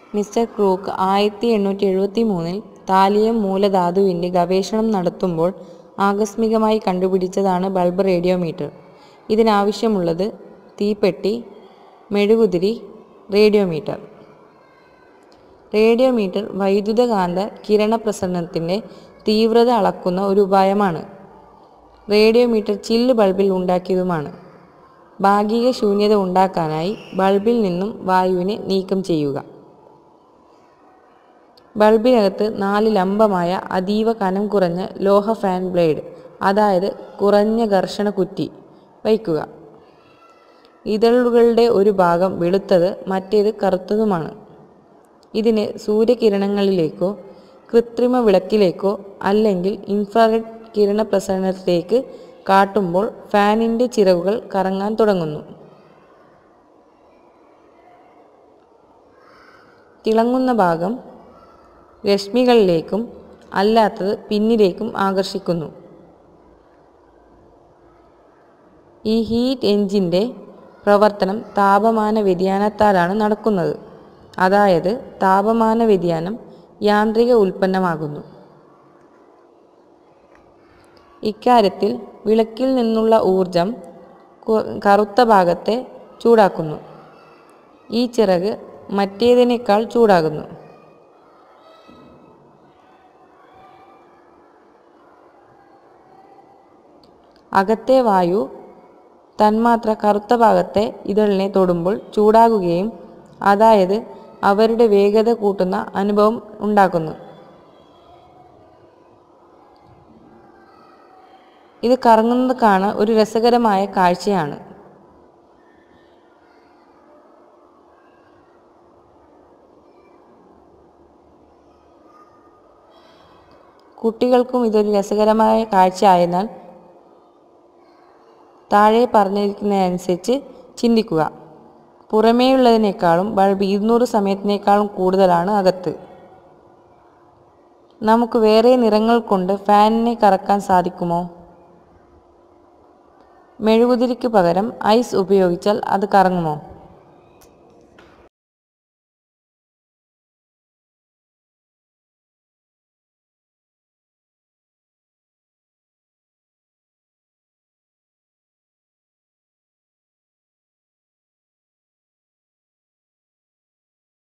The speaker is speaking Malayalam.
മിസ്റ്റർ ക്രൂക്ക് ആയിരത്തി എണ്ണൂറ്റി എഴുപത്തി മൂന്നിൽ താലിയം മൂലധാതുവിൻ്റെ ഗവേഷണം നടത്തുമ്പോൾ ആകസ്മികമായി കണ്ടുപിടിച്ചതാണ് ബൾബ് റേഡിയോമീറ്റർ ഇതിനാവശ്യമുള്ളത് തീപ്പെട്ടി മെഴുകുതിരി റേഡിയോമീറ്റർ റേഡിയോമീറ്റർ വൈദ്യുതകാന്ത കിരണപ്രസരണത്തിൻ്റെ തീവ്രത അളക്കുന്ന ഒരു ഉപായമാണ് റേഡിയോമീറ്റർ ചില്ല് ബൾബിൽ ഉണ്ടാക്കിയതുമാണ് ഭാഗിക ശൂന്യത ഉണ്ടാക്കാനായി ബൾബിൽ നിന്നും വായുവിനെ നീക്കം ചെയ്യുക ബൾബിനകത്ത് നാല് ലംബമായ അതീവ കനം കുറഞ്ഞ ലോഹ ഫാൻ ബ്ലേഡ് അതായത് കുറഞ്ഞ ഘർഷണ കുറ്റി വയ്ക്കുക ഇതളുകളുടെ ഒരു ഭാഗം വെളുത്തത് മറ്റേത് കറുത്തതുമാണ് ഇതിനെ സൂര്യകിരണങ്ങളിലേക്കോ കൃത്രിമ വിളക്കിലേക്കോ അല്ലെങ്കിൽ ഇൻഫ്രാറെഡ് കിരണ പ്രസരണത്തിലേക്ക് കാട്ടുമ്പോൾ ഫാനിൻ്റെ ചിറകുകൾ കറങ്ങാൻ തുടങ്ങുന്നു തിളങ്ങുന്ന ഭാഗം രശ്മികളിലേക്കും അല്ലാത്തത് പിന്നിലേക്കും ആകർഷിക്കുന്നു ഈ ഹീറ്റ് എഞ്ചിൻ്റെ പ്രവർത്തനം താപമാന വ്യതിയാനത്താലാണ് നടക്കുന്നത് അതായത് താപമാന വ്യതിയാനം യാന്ത്രിക ഉൽപ്പന്നമാകുന്നു ഇക്കാര്യത്തിൽ വിളക്കിൽ നിന്നുള്ള ഊർജം കു- കറുത്ത ഭാഗത്തെ ചൂടാക്കുന്നു ഈ ചിറക് മറ്റേതിനേക്കാൾ ചൂടാകുന്നു അകത്തെ വായു തന്മാത്ര കറുത്ത ഭാഗത്തെ ഇതളിനെ തൊടുമ്പോൾ ചൂടാകുകയും അതായത് അവരുടെ വേഗത കൂട്ടുന്ന അനുഭവം ഉണ്ടാക്കുന്നു ഇത് കറങ്ങുന്നത് കാണാൻ ഒരു രസകരമായ കാഴ്ചയാണ് കുട്ടികൾക്കും ഇതൊരു രസകരമായ കാഴ്ച ആയതിനാൽ താഴെ പറഞ്ഞിരിക്കുന്നതനുസരിച്ച് ചിന്തിക്കുക പുറമേയുള്ളതിനേക്കാളും ബൾബ് ഇരുന്നൂറ് സമയത്തിനേക്കാളും കൂടുതലാണ് അകത്ത് നമുക്ക് വേറെ നിറങ്ങൾ കൊണ്ട് ഫാനിനെ കറക്കാൻ സാധിക്കുമോ മെഴുകുതിരിക്ക് പകരം ഐസ് ഉപയോഗിച്ചാൽ അത് കറങ്ങുമോ